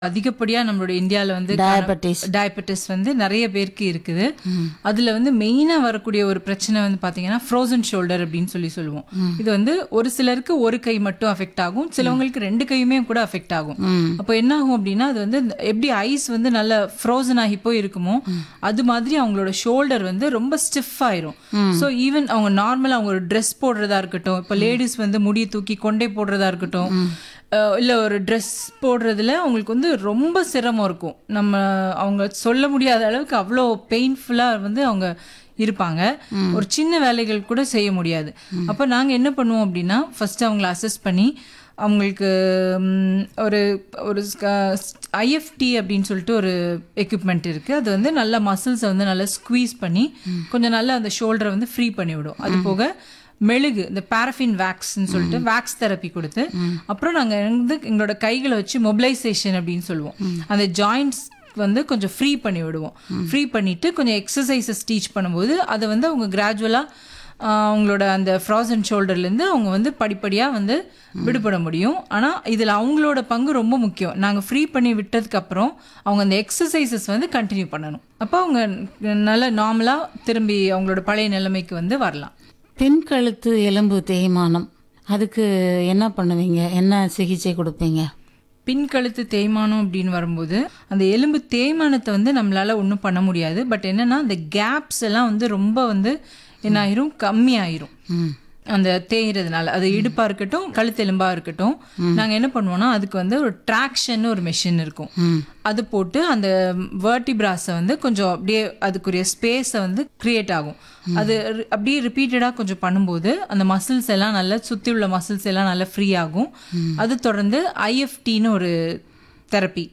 அதிகப்படியா நம்மளோட இந்தியால வந்து டயபெட்டிஸ் டயபெட்டிஸ் வந்து நிறைய பேருக்கு இருக்குது அதுல வந்து மெயினா வரக்கூடிய ஒரு பிரச்சனை வந்து பாத்தீங்கன்னா ஃப்ரோசன் ஷோல்டர் அப்படின்னு சொல்லி சொல்லுவோம் இது வந்து ஒரு சிலருக்கு ஒரு கை மட்டும் அஃபெக்ட் ஆகும் சிலவங்களுக்கு ரெண்டு கையுமே கூட அஃபெக்ட் ஆகும் அப்போ என்ன ஆகும் அப்படின்னா அது வந்து இந்த- எப்படி ஐஸ் வந்து நல்ல ஃப்ரோசன் ஆகி போய் இருக்குமோ அது மாதிரி அவங்களோட ஷோல்டர் வந்து ரொம்ப ஸ்டிஃப் ஆயிரும் ஸோ ஈவன் அவங்க நார்மலா அவங்க ஒரு ட்ரெஸ் போடுறதா இருக்கட்டும் இப்போ லேடிஸ் வந்து முடியை தூக்கி கொண்டே போடுறதா இருக்கட்டும் அஹ் இல்ல ஒரு ட்ரெஸ் போடுறதுல அவங்களுக்கு வந்து ரொம்ப சிரமம் இருக்கும் நம்ம அவங்க சொல்ல முடியாத அளவுக்கு அவ்வளோ பெயின்ஃபுல்லா வந்து அவங்க இருப்பாங்க ஒரு சின்ன வேலைகள் கூட செய்ய முடியாது அப்ப நாங்க என்ன பண்ணுவோம் அப்படின்னா ஃபர்ஸ்ட் அவங்கள அசஸ் பண்ணி அவங்களுக்கு ம், ஒரு ஒரு ஐஎஃப்டி அப்படின்னு சொல்லிட்டு ஒரு எக்யூப்மெண்ட் இருக்கு அது வந்து நல்ல மசில்ஸை வந்து நல்லா ஸ்குவீஸ் பண்ணி கொஞ்சம் நல்லா அந்த ஷோல்டரை வந்து ஃப்ரீ பண்ணி விடும் அது போக மெழுகு இந்த பாரஃபின் வேக்ஸ்ன்னு சொல்லிட்டு வேக்ஸ் தெரப்பி கொடுத்து அப்புறம் நாங்க வந்து எங்களோட கைகளை வச்சு மொபிலைசேஷன் அப்படின்னு சொல்லுவோம் அந்த ஜாயிண்ட்ஸ் வந்து கொஞ்சம் ஃப்ரீ பண்ணி விடுவோம் ஃப்ரீ பண்ணிட்டு கொஞ்சம் எக்ஸசைசஸ் டீச் பண்ணும்போது அதை வந்து அவங்க கிராஜுவலா அவங்களோட அந்த ஃப்ராசன் ஷோல்டர்லேருந்து அவங்க வந்து படிப்படியாக வந்து விடுபட முடியும் ஆனால் இதில் அவங்களோட பங்கு ரொம்ப முக்கியம் நாங்கள் ஃப்ரீ பண்ணி விட்டதுக்கு அப்புறம் அவங்க அந்த எக்ஸசைசஸ் வந்து கண்டினியூ பண்ணணும் அப்போ அவங்க நல்ல நார்மலாக திரும்பி அவங்களோட பழைய நிலைமைக்கு வந்து வரலாம் பின் கழுத்து எலும்பு தேய்மானம் அதுக்கு என்ன பண்ணுவீங்க என்ன சிகிச்சை கொடுப்பீங்க பின் கழுத்து தேய்மானம் அப்படின்னு வரும்போது அந்த எலும்பு தேய்மானத்தை வந்து நம்மளால ஒன்றும் பண்ண முடியாது பட் என்னன்னா அந்த கேப்ஸ் எல்லாம் வந்து ரொம்ப வந்து என்ன ஆயிரும் கம்மி ஆயிரும் ம் அந்த தேய்றதுனால அது இடுப்பா இருக்கட்டும் கழுத்து எலும்பா இருக்கட்டும் நாங்க என்ன பண்ணுவோம்னா அதுக்கு வந்து ஒரு ட்ராக்ஷன் ஒரு மெஷின் இருக்கும் அது போட்டு அந்த வேர்டிபிராஸை வந்து கொஞ்சம் அப்படியே அதுக்குரிய ஸ்பேஸை வந்து கிரியேட் ஆகும் அது ரி- அப்படியே ரிப்பீட்டடாக கொஞ்சம் பண்ணும்போது அந்த மசில்ஸ் எல்லாம் நல்லா சுற்றி உள்ள மசில்ஸ் எல்லாம் நல்லா ஃப்ரீ ஆகும் அது தொடர்ந்து ஐஎஃப்டின்னு ஒரு தெரப்பி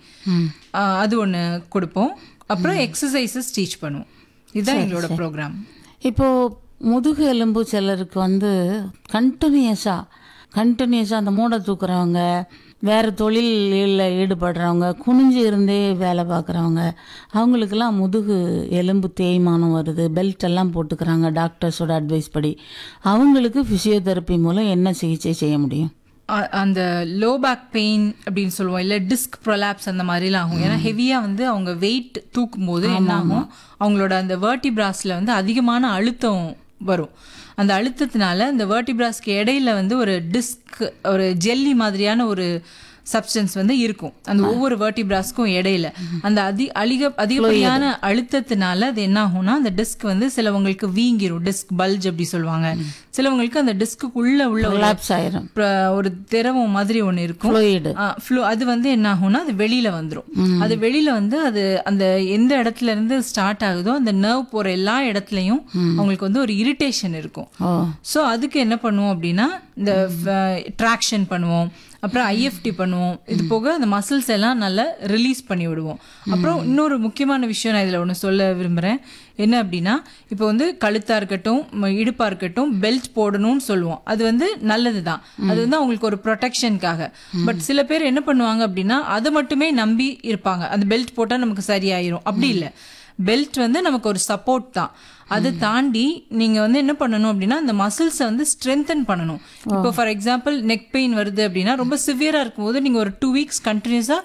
அது ஒன்று கொடுப்போம் அப்புறம் எக்ஸசைசஸ் டீச் பண்ணுவோம் இதுதான் எங்களோட ப்ரோக்ராம் இப்போ முதுகு எலும்பு சிலருக்கு வந்து கண்டினியூஸாக கண்டினியூஸாக அந்த மூடை தூக்குறவங்க வேறு தொழிலில் ஈடுபடுறவங்க குனிஞ்சு இருந்தே வேலை பார்க்குறவங்க அவங்களுக்கெல்லாம் முதுகு எலும்பு தேய்மானம் வருது பெல்ட் எல்லாம் போட்டுக்கிறாங்க டாக்டர்ஸோட அட்வைஸ் படி அவங்களுக்கு ஃபிசியோதெரப்பி மூலம் என்ன சிகிச்சை செய்ய முடியும் அ- அந்த லோ பேக் பெயின் அப்படின்னு சொல்லுவோம் இல்ல டிஸ்க் ப்ரொலாப்ஸ் அந்த மாதிரிலாம் ஆகும் ஏன்னா ஹெவியா வந்து அவங்க வெயிட் தூக்கும் போது என்ன ஆகும் அவங்களோட அந்த வேர்டிபிராஸ்ல வந்து அதிகமான அழுத்தம் வரும் அந்த அழுத்தத்தினால இந்த வேர்டிபிராஸ்க்கு இடையில வந்து ஒரு டிஸ்க் ஒரு ஜெல்லி மாதிரியான ஒரு சப்ஸ்டன்ஸ் வந்து இருக்கும் அந்த ஒவ்வொரு வேர்டிபிராஸ்க்கும் இடையில அந்த அதி அதிக அதிகப்படியான அழுத்தத்தினால அது என்ன ஆகும்னா அந்த டிஸ்க் வந்து சிலவங்களுக்கு வீங்கிரும் டிஸ்க் பல்ஜ் அப்படி சொல்லுவாங்க சிலவங்களுக்கு அந்த டிஸ்க்குள்ள உள்ள ஒரு ரிலாப்ஸ் ஆயிரும் பிர- ஒரு திரவம் மாதிரி ஒண்ணு இருக்கும் ஃப்ளூயிடு ஆ, flu- அது வந்து என்ன ஆகும்னா அது வெளியில வந்துரும் அது வெளியில வந்து அது அந்த எந்த இடத்துல இருந்து ஸ்டார்ட் ஆகுதோ அந்த நர்வ் போற எல்லா இடத்துலயும் அவங்களுக்கு வந்து ஒரு இரிட்டேஷன் இருக்கும் ஓ ஸோ அதுக்கு என்ன பண்ணுவோம் அப்படின்னா இந்த ட்ராக்ஷன் பண்ணுவோம் அப்புறம் ஐஎஃப்டி பண்ணுவோம் இது போக அந்த மசில்ஸ் எல்லாம் நல்லா ரிலீஸ் பண்ணி விடுவோம் அப்புறம் இன்னொரு முக்கியமான விஷயம் நான் இதில் ஒன்று சொல்ல விரும்புகிறேன் என்ன அப்படின்னா இப்போ வந்து கழுத்தா இருக்கட்டும் ம- இடுப்பா இருக்கட்டும் பெல்ட் போடணும்னு சொல்லுவோம் அது வந்து நல்லது தான் அது வந்து அவங்களுக்கு ஒரு ப்ரொடெக்ஷனுக்காக பட் சில பேர் என்ன பண்ணுவாங்க அப்படின்னா அதை மட்டுமே நம்பி இருப்பாங்க அந்த பெல்ட் போட்டால் நமக்கு சரியாயிரும் அப்படி இல்லை பெல்ட் வந்து நமக்கு ஒரு சப்போர்ட் தான் அதை தாண்டி நீங்க வந்து என்ன பண்ணணும் அப்படின்னா அந்த மசில்ஸை வந்து ஸ்ட்ரென்தன் பண்ணணும் இப்போ ஃபார் எக்ஸாம்பிள் நெக் பெயின் வருது அப்படின்னா ரொம்ப சிவியரா இருக்கும்போது நீங்க ஒரு டூ வீக்ஸ் கண்டினியூஸா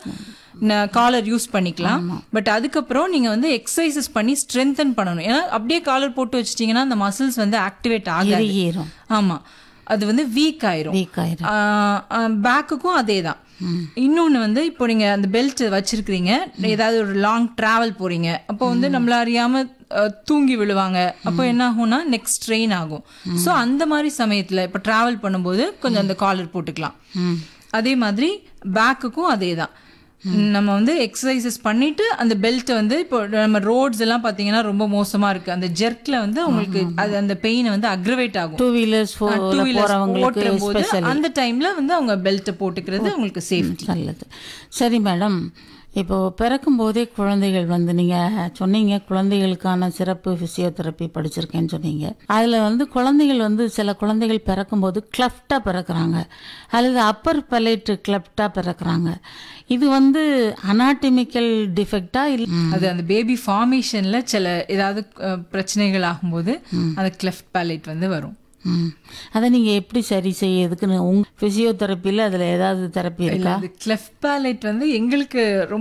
காலர் யூஸ் பண்ணிக்கலாம் பட் அதுக்கப்புறம் நீங்க வந்து எக்ஸசைசஸ் பண்ணி ஸ்ட்ரென்தன் பண்ணணும் ஏன்னா அப்படியே காலர் போட்டு வச்சிட்டீங்கன்னா அந்த மசில்ஸ் வந்து ஆக்டிவேட் ஆகாது இறுகிரும் ஆமா அது வந்து வீக் ஆயிரும் வீக் ஆயிரும் பேக்குக்கும் அதே தான் இன்னொன்று வந்து இப்போ நீங்க அந்த பெல்ட் வச்சிருக்கிறீங்க ஏதாவது ஒரு லாங் டிராவல் போறீங்க அப்போ வந்து நம்மள அறியாம அஹ், தூங்கி விழுவாங்க அப்போ என்ன ஆகும்னா நெக்ஸ்ட் ட்ரெயின் ஆகும் ஸோ அந்த மாதிரி சமயத்துல இப்போ டிராவல் பண்ணும்போது கொஞ்சம் அந்த காலர் போட்டுக்கலாம் ம் அதே மாதிரி பேக்குக்கும் அதே தான் நம்ம வந்து எக்ஸசைசஸ் பண்ணிட்டு அந்த பெல்ட்டை வந்து இப்போ நம்ம ரோட்ஸ் எல்லாம் பாத்தீங்கன்னா ரொம்ப மோசமா இருக்கு அந்த ஜெர்க்ல வந்து அவங்களுக்கு அது அந்த பெயினை வந்து அக்ரவேட் ஆகும் டூ வீலர்ஸ் டூ வீலர்ஸ் போறவங்களுக்கு ஓட்டுற போது ஸ்பெஷல் அந்த டைம்ல வந்து அவங்க பெல்ட் போட்டுக்கிறது அவங்களுக்கு சேஃப்டி நல்லது சரி மேடம் இப்போ பிறக்கும் போதே குழந்தைகள் வந்து நீங்க சொன்னீங்க குழந்தைகளுக்கான சிறப்பு பிசியோதெரப்பி படிச்சிருக்கேன்னு சொன்னீங்க அதுல வந்து குழந்தைகள் வந்து சில குழந்தைகள் பிறக்கும்போது கிளப்டா பிறக்குறாங்க அல்லது அப்பர் பலைட் கிளப்டா பிறக்குறாங்க இது வந்து அனாட்டமிக்கல் டிஃபெக்டா இல்லை அது அந்த பேபி ஃபார்மேஷன்ல சில ஏதாவது அஹ், பிரச்சனைகள் ஆகும்போது அந்த கிளெஃப்ட் பேலட் வந்து வரும் ம் அதை நீங்க எப்படி சரி செய்யறதுக்குன்னு உங்க பிசியோதெரப்பியில் அதுல ஏதாவது தெரப்பி இருக்கா அந்த கிளெஃப்ட் பேலட் வந்து எங்களுக்கு ரொம்ப